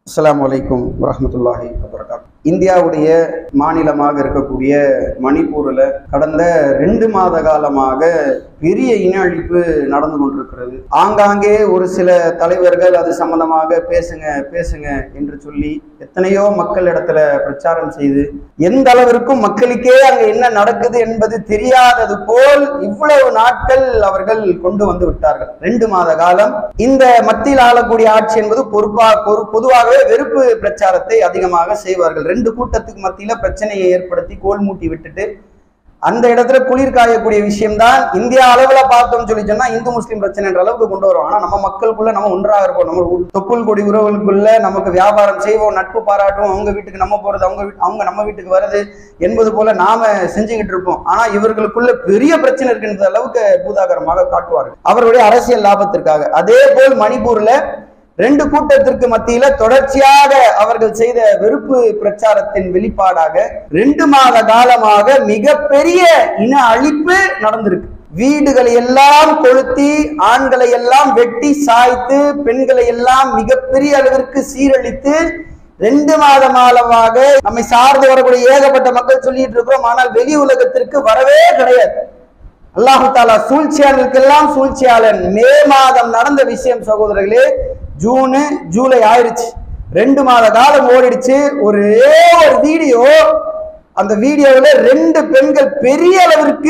அஸ்ஸலாமு அலைக்கும் வரஹ்மத்துல்லாஹி வபரகாத் இந்தியாவுடைய மாநிலமாக இருக்கக்கூடிய மணிப்பூரில் கடந்த ரெண்டு மாத காலமாக பெரிய இன அழிப்பு நடந்து கொண்டிருக்கிறது ஆங்காங்கே ஒரு சில தலைவர்கள் அது சம்பந்தமாக பேசுங்க பேசுங்க என்று சொல்லி எத்தனையோ மக்கள் இடத்துல பிரச்சாரம் செய்து எந்த அளவிற்கும் மக்களுக்கே அங்க என்ன நடக்குது என்பது தெரியாதது போல் இவ்வளவு நாட்கள் அவர்கள் கொண்டு வந்து விட்டார்கள் ரெண்டு மாத காலம் இந்த மத்தியில் ஆளக்கூடிய ஆட்சி என்பது பொறுப்பா பொறு பொதுவாகவே வெறுப்பு பிரச்சாரத்தை அதிகமாக செய்வார்கள் ரெண்டு கூட்டத்துக்கு மத்தியில பிரச்சனையை ஏற்படுத்தி கோல் மூட்டி விட்டுட்டு அந்த இடத்துல குளிர் காயக்கூடிய விஷயம்தான் இந்தியா அளவுல பார்த்தோம்னு சொல்லி சொன்னா இந்து முஸ்லீம் பிரச்சனைன்ற அளவுக்கு கொண்டு வரும் ஆனா நம்ம மக்களுக்குள்ள நம்ம ஒன்றாக இருப்போம் நம்ம உ- தொப்புள் கொடி உறவுகளுக்குள்ள நமக்கு வியாபாரம் செய்வோம் நட்பு பாராட்டுவோம் அவங்க வீட்டுக்கு நம்ம போறது அவங்க வீட்டு அவங்க நம்ம வீட்டுக்கு வருது என்பது போல நாம செஞ்சுக்கிட்டு இருப்போம் ஆனா இவர்களுக்குள்ள பெரிய பிரச்சனை இருக்கின்ற அளவுக்கு பூதாகரமாக காட்டுவார்கள் அவருடைய அரசியல் லாபத்திற்காக அதே போல் மணிப்பூர்ல ரெண்டு கூட்டத்திற்கு மத்தியில தொடர்ச்சியாக அவர்கள் செய்த வெறுப்பு பிரச்சாரத்தின் வெளிப்பாடாக ரெண்டு மாத காலமாக மிகப்பெரிய இன அழிப்பு நடந்திருக்கு வீடுகளை எல்லாம் கொளுத்தி ஆண்களை எல்லாம் வெட்டி சாய்த்து பெண்களை எல்லாம் மிகப்பெரிய அளவிற்கு சீரழித்து ரெண்டு மாத காலமாக நம்மை சார்ந்து வரக்கூடிய ஏகப்பட்ட மக்கள் சொல்லிட்டு இருக்கிறோம் ஆனால் வெளி உலகத்திற்கு வரவே கிடையாது அல்லாஹு தாலா சூழ்ச்சியாளருக்கெல்லாம் சூழ்ச்சியாளன் மே மாதம் நடந்த விஷயம் சகோதரர்களே ஜூனு ஜூலை ஆயிருச்சு ரெண்டு மாத காலம் ஓடிடுச்சு ஒரே ஒரு வீடியோ அந்த வீடியோவில் ரெண்டு பெண்கள் பெரிய அளவிற்கு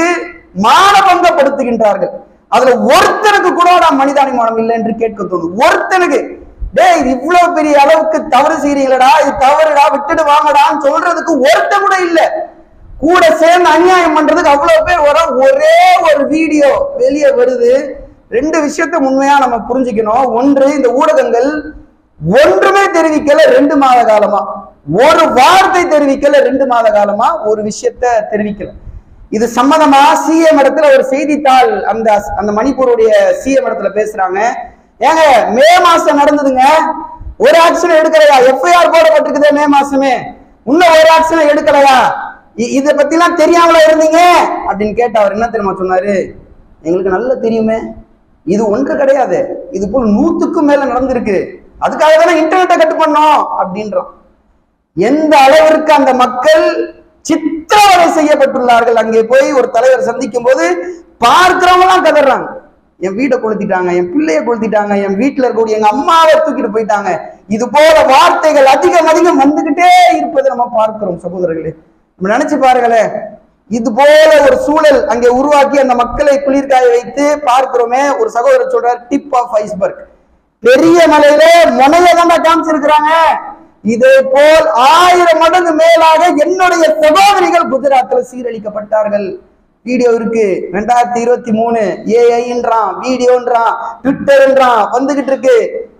மானபங்கப்படுத்துகின்றார்கள் அதுல ஒருத்தனுக்கு கூட நான் மனிதானிமானம் இல்லை என்று கேட்க தோணுது ஒருத்தனுக்கு டேய் இது இவ்வளவு பெரிய அளவுக்கு தவறு செய்றீங்களடா இது தவறுடா விட்டுட்டு வாங்கடான்னு சொல்றதுக்கு ஒருத்தன் கூட இல்ல கூட சேர்ந்து அநியாயம் பண்றதுக்கு அவ்வளவு பேர் வர ஒரே ஒரு வீடியோ வெளியே வருது ரெண்டு விஷயத்தை உண்மையா நம்ம புரிஞ்சுக்கணும் ஒன்று இந்த ஊடகங்கள் ஒன்றுமே தெரிவிக்கல ரெண்டு மாத காலமா ஒரு வார்த்தை தெரிவிக்கல ரெண்டு மாத காலமா ஒரு விஷயத்த தெரிவிக்கல இது சம்மதமா சிஎம் இடத்துல ஒரு செய்தித்தாள் அந்த அந்த மணிப்பூருடைய சிஎம் இடத்துல பேசுறாங்க ஏங்க மே மாசம் நடந்ததுங்க ஒரு ஆக்ஷன் எடுக்கலையா எஃப்ஐஆர் போடப்பட்டிருக்குதே மே மாசமே இன்னும் ஒரு ஆக்ஷன் எடுக்கலையா இ- இத பத்திலாம் தெரியாமல இருந்தீங்க அப்படின்னு கேட்டு அவர் என்ன தெரியுமா சொன்னாரு எங்களுக்கு நல்லா தெரியுமே இது ஒன்று கிடையாது இது போல் நூத்துக்கும் மேல நடந்திருக்கு அதுக்காக தானே இன்டர்நெட்டை கட்டு பண்ணோம் அப்படின்றான் எந்த அளவிற்கு அந்த மக்கள் சித்திரவதை செய்யப்பட்டுள்ளார்கள் அங்கே போய் ஒரு தலைவர் சந்திக்கும் போது பார்க்கிறவங்க எல்லாம் கதறாங்க என் வீட்டை கொளுத்திட்டாங்க என் பிள்ளைய கொளுத்திட்டாங்க என் வீட்டுல இருக்கக்கூடிய எங்க அம்மாவை தூக்கிட்டு போயிட்டாங்க இது போல வார்த்தைகள் அதிகம் அதிகம் வந்துகிட்டே இருப்பதை நம்ம பார்க்கிறோம் சகோதரர்களே நம்ம நினைச்சு பாருங்களேன் இது போல ஒரு சூழல் அங்கே உருவாக்கி அந்த மக்களை குளிர்காய வைத்து பார்க்கிறோமே ஒரு சகோதரர் சொல்றார் டிப் ஆஃப் ஐஸ்பர்க் பெரிய மலையில முனைய தாண்டா காமிச்சிருக்கிறாங்க இதே போல் ஆயிரம் மடங்கு மேலாக என்னுடைய சகோதரிகள் குஜராத்ல சீரழிக்கப்பட்டார்கள் வீடியோ இருக்கு ரெண்டாயிரத்தி இருபத்தி மூணு ஏஐன்றான் வீடியோன்றான் ட்விட்டர்ன்றான் வந்துகிட்டு இருக்கு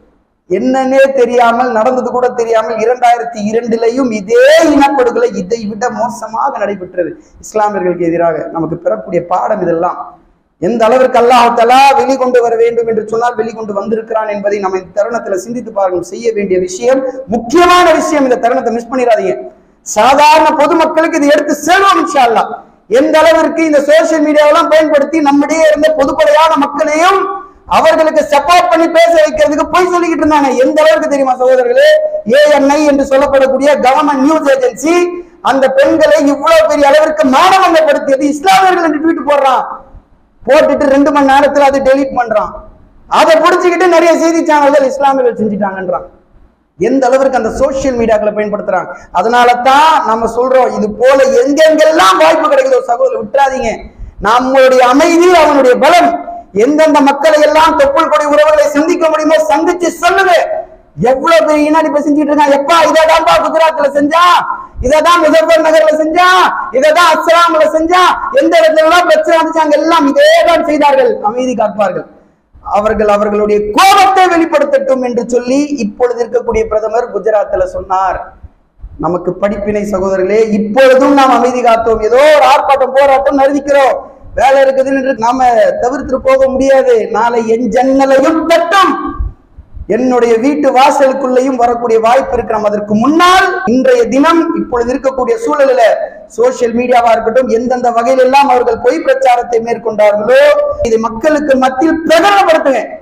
என்னன்னே தெரியாமல் நடந்தது கூட தெரியாமல் இரண்டாயிரத்தி இரண்டுலையும் இதே இனப்படுகொலை இதை விட மோசமாக நடைபெற்றது இஸ்லாமியர்களுக்கு எதிராக நமக்கு பெறக்கூடிய பாடம் இதெல்லாம் எந்த அளவிற்கு அல்லாஹ் தலா வெளிக்கொண்டு வர வேண்டும் என்று சொன்னால் வெளிக்கொண்டு வந்திருக்கிறான் என்பதை நம்ம இந்த தருணத்துல சிந்தித்து பாருங்கள் செய்ய வேண்டிய விஷயம் முக்கியமான விஷயம் இந்த தருணத்தை மிஸ் பண்ணிடாதீங்க சாதாரண பொதுமக்களுக்கு இது எடுத்து செல்வோம் இன்ஷா அல்லாஹ் எந்த அளவிற்கு இந்த சோசியல் மீடியாவெல்லாம் பயன்படுத்தி நம்மிடையே இருந்த பொதுப்படையான மக்களையும் அவர்களுக்கு சப்போர்ட் பண்ணி பேச வைக்கிறதுக்கு போய் சொல்லிக்கிட்டு இருந்தாங்க எந்த அளவுக்கு தெரியுமா சகோதரர்களே ஏஎன்ஐ என்று சொல்லப்படக்கூடிய கவர்மெண்ட் நியூஸ் ஏஜென்சி அந்த பெண்களை இவ்வளவு பெரிய அளவிற்கு மானவங்கப்படுத்தியது இஸ்லாமியர்கள் என்று ட்வீட் போடுறான் போட்டுட்டு ரெண்டு மணி நேரத்துல அதை டெலீட் பண்றான் அதை புடிச்சுக்கிட்டு நிறைய செய்தி சேனல்கள் இஸ்லாமியர்கள் செஞ்சுட்டாங்கன்றான் எந்த அளவிற்கு அந்த சோசியல் மீடியாக்களை பயன்படுத்துறாங்க அதனால தான் நம்ம சொல்றோம் இது போல எங்கெங்கெல்லாம் வாய்ப்பு கிடைக்குதோ சகோதரர் விட்டுறாதீங்க நம்மளுடைய அமைதி அவனுடைய பலம் எந்தெந்த மக்களை எல்லாம் தொப்புள் கொடி உறவுகளை சந்திக்க முடியுமோ சந்திச்சு சொல்லுங்க எவ்வளவு பெரிய இனாடிப்ப செஞ்சுட்டு இருக்கான் எப்பா இதைதான்ப்பா குஜராத்ல செஞ்சான் இதைதான் முசஃபர் நகர்ல செஞ்சான் இதைதான் அஸ்லாம்ல செஞ்சான் எந்த இடத்துல எல்லாம் பிரச்சனை வந்துச்சு அங்க எல்லாம் இதே தான் செய்தார்கள் அமைதி காப்பார்கள் அவர்கள் அவர்களுடைய கோபத்தை வெளிப்படுத்தட்டும் என்று சொல்லி இப்பொழுது இருக்கக்கூடிய பிரதமர் குஜராத்ல சொன்னார் நமக்கு படிப்பினை சகோதரர்களே இப்பொழுதும் நாம் அமைதி காத்தோம் ஏதோ ஒரு ஆர்ப்பாட்டம் போராட்டம் நிறுவிக்கிறோம் வேலை இருக்குதுன்னு என்று நாம தவிர்த்து போக முடியாது நாளை என் ஜன்னலையும் தட்டும் என்னுடைய வீட்டு வாசலுக்குள்ளேயும் வரக்கூடிய வாய்ப்பு இருக்கிறோம் அதற்கு முன்னால் இன்றைய தினம் இப்பொழுது இருக்கக்கூடிய சூழலில சோசியல் மீடியாவா இருக்கட்டும் எந்தெந்த வகையில் எல்லாம் அவர்கள் பொய் பிரச்சாரத்தை மேற்கொண்டார்களோ இதை மக்களுக்கு மத்தியில் பிரகடனப்படுத்துங்க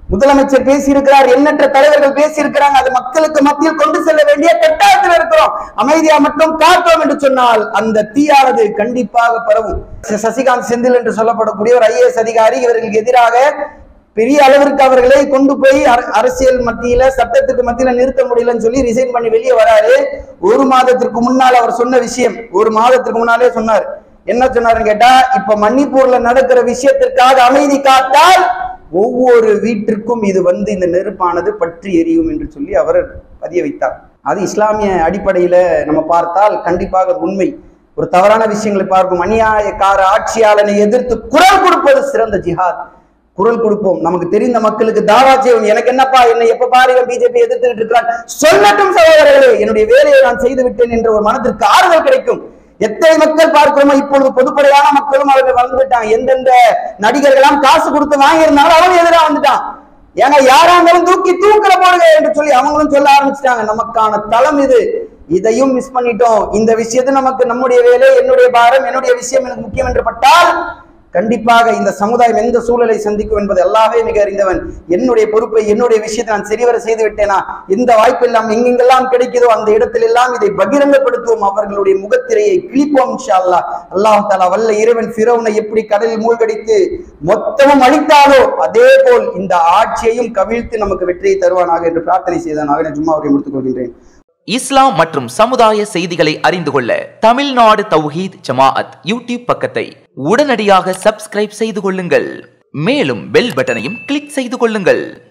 முதலமைச்சர் பேசியிருக்கிறார் எண்ணற்ற தலைவர்கள் பேசியிருக்கிறாங்க அது மக்களுக்கு மத்தியில் கொண்டு செல்ல வேண்டிய கட்டாயத்தில் இருக்கிறோம் அமைதியா மட்டும் காத்தோம் என்று சொன்னால் அந்த தீயானது கண்டிப்பாக பரவும் ச- சசிகாந்த் செந்தில் என்று சொல்லப்படக்கூடிய ஒரு ஐஏஎஸ் அதிகாரி இவர்களுக்கு எதிராக பெரிய அளவிற்கு அவர்களை கொண்டு போய் அர- அரசியல் மத்தியில சட்டத்துக்கு மத்தியில நிறுத்த முடியலன்னு சொல்லி ரிசைன் பண்ணி வெளியே வராரு ஒரு மாதத்திற்கு முன்னால் அவர் சொன்ன விஷயம் ஒரு மாதத்திற்கு முன்னாலே சொன்னார் என்ன சொன்னாருன்னு கேட்டா இப்ப மணிப்பூர்ல நடக்கிற விஷயத்திற்காக அமைதி காத்தால் ஒவ்வொரு வீட்டிற்கும் இது வந்து இந்த நெருப்பானது பற்றி எரியும் என்று சொல்லி அவர் பதிய வைத்தார் அது இஸ்லாமிய அடிப்படையில நம்ம பார்த்தால் கண்டிப்பாக அது உண்மை ஒரு தவறான விஷயங்களை பார்க்கும் அநியாயக்கார ஆட்சியாளனை எதிர்த்து குரல் கொடுப்பது சிறந்த ஜிஹாத் குரல் கொடுப்போம் நமக்கு தெரிந்த மக்களுக்கு தாவா செய்வோம் எனக்கு என்னப்பா என்னை எப்ப பாரு பிஜேபி எதிர்த்துக்கிட்டு இருக்கிறான் சொல்லட்டும் சகோதரர்களே என்னுடைய வேலையை நான் செய்து விட்டேன் என்ற ஒரு மனதிற்கு ஆறுதல் கிடைக்கும் எத்தனை மக்கள் பார்க்கிறோமோ இப்பொழுது பொதுப்படையான மக்களும் அவர்கள் வளர்ந்து விட்டாங்க எந்தெந்த நடிகர்களாம் காசு கொடுத்து வாங்கியிருந்தாலும் அவன் எதிராக வந்துட்டான் ஏங்க யாரா இருந்தாலும் தூக்கி தூக்கல போடுங்க என்று சொல்லி அவங்களும் சொல்ல ஆரம்பிச்சிட்டாங்க நமக்கான தளம் இது இதையும் மிஸ் பண்ணிட்டோம் இந்த விஷயத்து நமக்கு நம்முடைய வேலை என்னுடைய பாரம் என்னுடைய விஷயம் எனக்கு முக்கியம் என்று பட்டால் கண்டிப்பாக இந்த சமுதாயம் எந்த சூழலை சந்திக்கும் என்பது எல்லாமே மிக அறிந்தவன் என்னுடைய பொறுப்பை என்னுடைய விஷயத்தை நான் சரிவர செய்து விட்டேனா இந்த வாய்ப்பு எல்லாம் எங்கெங்கெல்லாம் கிடைக்குதோ அந்த இடத்தில் எல்லாம் இதை பகிரங்கப்படுத்துவோம் அவர்களுடைய முகத்திரையை கிழிப்போம் இன்ஷா அல்லாஹ் அல்லாஹ் தாலா வல்ல இறைவன் ஃபிரௌனை எப்படி கடலில் மூழ்கடித்து மொத்தமும் அழித்தாலோ அதே போல் இந்த ஆட்சியையும் கவிழ்த்து நமக்கு வெற்றியை தருவானாக என்று பிரார்த்தனை செய்தனாக நான் சும்மா அவரை முடித்துக் கொள்கின்றேன் இஸ்லாம் மற்றும் சமுதாய செய்திகளை அறிந்து கொள்ள தமிழ்நாடு தௌஹீத் ஜமாஅத் யூடியூப் பக்கத்தை உடனடியாக சப்ஸ்கிரைப் செய்து கொள்ளுங்கள் மேலும் பெல் பட்டனையும் கிளிக் செய்து கொள்ளுங்கள்